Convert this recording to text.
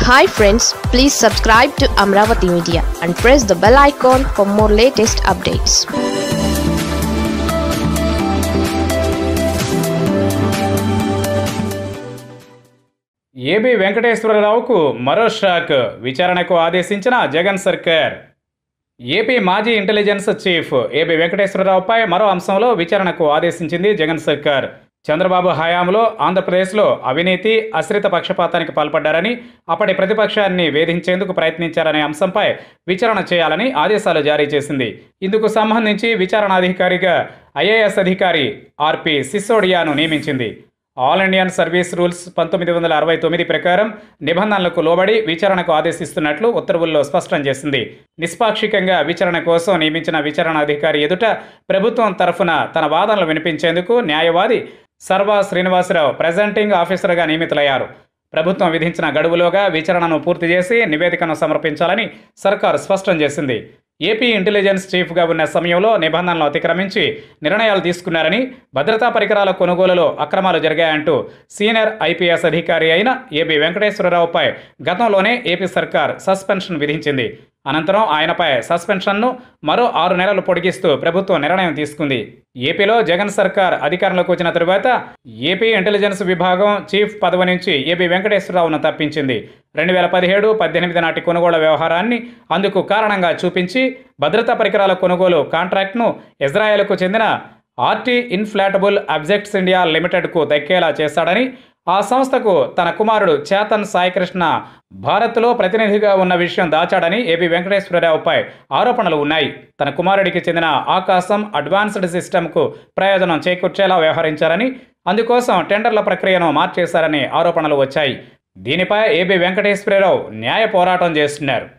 hi friends please subscribe to Amaravati media and press the bell icon for more latest updates AB వెంకటేశ్వరరావుకు మరో shock విచారణకు ఆదేశించిన జగన్ సర్కార్ AP మాజీ ఇంటెలిజెన్స్ చీఫ్ ఏబి వెంకటేశ్వరరావుపై మరో అంశంలో విచారణకు ఆదేశించింది జగన్ సర్కార్ చంద్రబాబు హయాంలో ఆంధ్రప్రదేశ్లో అవినీతి అశ్రిత పక్షపాతానికి పాల్పడ్డారని అప్పటి ప్రతిపక్షాన్ని వేధించేందుకు ప్రయత్నించారనే అంశంపై విచారణ చేయాలని ఆదేశాలు జారీ చేసింది ఇందుకు సంబంధించి విచారణాధికారిగా ఐఏఎస్ అధికారి ఆర్పి సిసోడియాను నియమించింది ఆల్ ఇండియన్ సర్వీస్ రూల్స్ పంతొమ్మిది వందల అరవై తొమ్మిది ప్రకారం నిబంధనలకు లోబడి విచారణకు ఆదేశిస్తున్నట్లు ఉత్తర్వుల్లో స్పష్టం చేసింది నిష్పాక్షికంగా విచారణ కోసం నియమించిన విచారణ అధికారి ఎదుట ప్రభుత్వం తరఫున తన వాదనలు వినిపించేందుకు న్యాయవాది సర్వా శ్రీనివాసరావు ప్రెజెంటింగ్ ఆఫీసర్గా నియమితులయ్యారు ప్రభుత్వం విధించిన గడువులోగా విచారణను పూర్తి చేసి నివేదికను సమర్పించాలని సర్కారు స్పష్టం చేసింది ఏపీ ఇంటెలిజెన్స్ చీఫ్గా ఉన్న సమయంలో నిబంధనలు అతిక్రమించి నిర్ణయాలు తీసుకున్నారని భద్రతా పరికరాల కొనుగోలులో అక్రమాలు జరిగాయంటూ సీనియర్ ఐపీఎస్ అధికారి అయిన ఏబి వెంకటేశ్వరరావుపై గతంలోనే ఏపీ సర్కార్ సస్పెన్షన్ విధించింది అనంతరం ఆయనపై సస్పెన్షన్ను మరో ఆరు నెలలు పొడిగిస్తూ ప్రభుత్వం నిర్ణయం తీసుకుంది ఏపీలో జగన్ సర్కార్ అధికారంలోకి వచ్చిన తరువాత ఏపీ ఇంటెలిజెన్స్ విభాగం చీఫ్ పదవి నుంచి ఏపీ వెంకటేశ్వరరావును తప్పించింది రెండు వేల పదిహేడు పద్దెనిమిది నాటి కొనుగోలు వ్యవహారాన్ని అందుకు కారణంగా చూపించి భద్రతా పరికరాల కొనుగోలు కాంట్రాక్ట్ను ఇజ్రాయెల్కు చెందిన ఆర్టీ ఇన్ఫ్లాటబుల్ అబ్జెక్ట్స్ ఇండియా లిమిటెడ్కు దక్కేలా చేశాడని ఆ సంస్థకు తన కుమారుడు చేతన్ సాయికృష్ణ భారత్లో ప్రతినిధిగా ఉన్న విషయం దాచాడని ఏపీ వెంకటేశ్వరరావుపై ఆరోపణలు ఉన్నాయి తన కుమారుడికి చెందిన ఆకాశం అడ్వాన్స్డ్ సిస్టమ్కు ప్రయోజనం చేకూర్చేలా వ్యవహరించారని అందుకోసం టెండర్ల ప్రక్రియను మార్చేశారని ఆరోపణలు వచ్చాయి దీనిపై ఏబీ వెంకటేశ్వరరావు న్యాయ పోరాటం చేస్తున్నారు